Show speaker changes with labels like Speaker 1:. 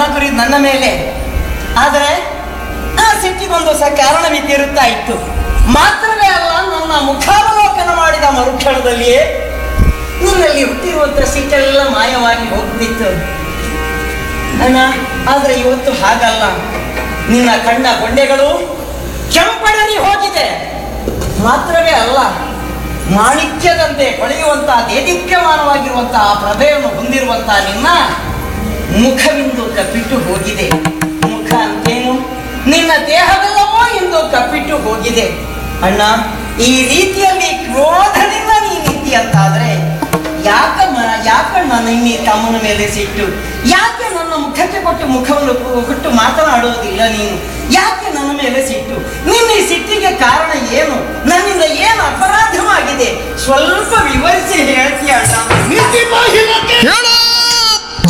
Speaker 1: ಗುರಿ ನನ್ನ ಮೇಲೆ ಆದರೆ ಆ ಸಿಟ್ಟಿಗೊಂದು ಸ ಕಾರಣವಿದ್ದಿರುತ್ತಾ ಇತ್ತು ಮಾತ್ರವೇ ಅಲ್ಲ ನನ್ನ ಮುಖಾವಲೋಕನ ಮಾಡಿದ ಮರುಕ್ಷಣದಲ್ಲಿಯೇ ನಿನ್ನಲ್ಲಿ ಹುಟ್ಟಿರುವಂತ ಸಿಟ್ಟೆಲ್ಲ ಮಾಯವಾಗಿ ಹೋಗ್ತಿತ್ತು ಅಣ್ಣ ಆದ್ರೆ ಇವತ್ತು ಹಾಗಲ್ಲ ನಿನ್ನ ಕಣ್ಣ ಗೊಂಡೆಗಳು ಕೆಂಪಡರಿ ಹೋಗಿದೆ ಮಾತ್ರವೇ ಅಲ್ಲ ಮಾಣಿಕ್ಯದಂತೆ ಹೊಳೆಯುವಂತಹ ದೇದೀಪ್ಯಮಾನವಾಗಿರುವಂತಹ ಪ್ರಭೆಯನ್ನು ಹೊಂದಿರುವಂತಹ ನಿನ್ನ ಮುಖವಿಂದು ಕಪ್ಪಿಟ್ಟು ಹೋಗಿದೆ ಮುಖ ಅಂತೇನು ನಿನ್ನ ದೇಹವೆಲ್ಲವೋ ಎಂದು ಕಪ್ಪಿಟ್ಟು ಹೋಗಿದೆ ಅಣ್ಣ ಈ ರೀತಿಯಲ್ಲಿ ಕ್ರೋಧದಿಂದ ನೀನಿದ್ದಿ ಅಂತಾದ್ರೆ ಯಾಕಮ್ಮ ಯಾಕಣ್ಣ ನಿನ್ನೆ ತಮ್ಮನ ಮೇಲೆ ಸಿಟ್ಟು ಯಾಕೆ ನನ್ನ ಮುಖಕ್ಕೆ ಕೊಟ್ಟು ಮುಖವನ್ನು ಕೊ- ಕೊಟ್ಟು ಮಾತನಾಡುವುದಿಲ್ಲ ನೀನು ಯಾಕೆ ನನ್ನ ಮೇಲೆ ಸಿಟ್ಟು ನಿನ್ನ ಈ ಸಿಟ್ಟಿಗೆ ಕಾರಣ ಏನು ನನ್ನಿಂದ ಏನು ಅಪರಾಧವಾಗಿದೆ ಸ್ವಲ್ಪ ವಿವರಿಸಿ ಹೇಳ್ತೀಯ ಅಣ್ಣ
Speaker 2: ನೀತಿ ಬಾಹಿರಕ್ಕೆ
Speaker 3: ಹೇಳು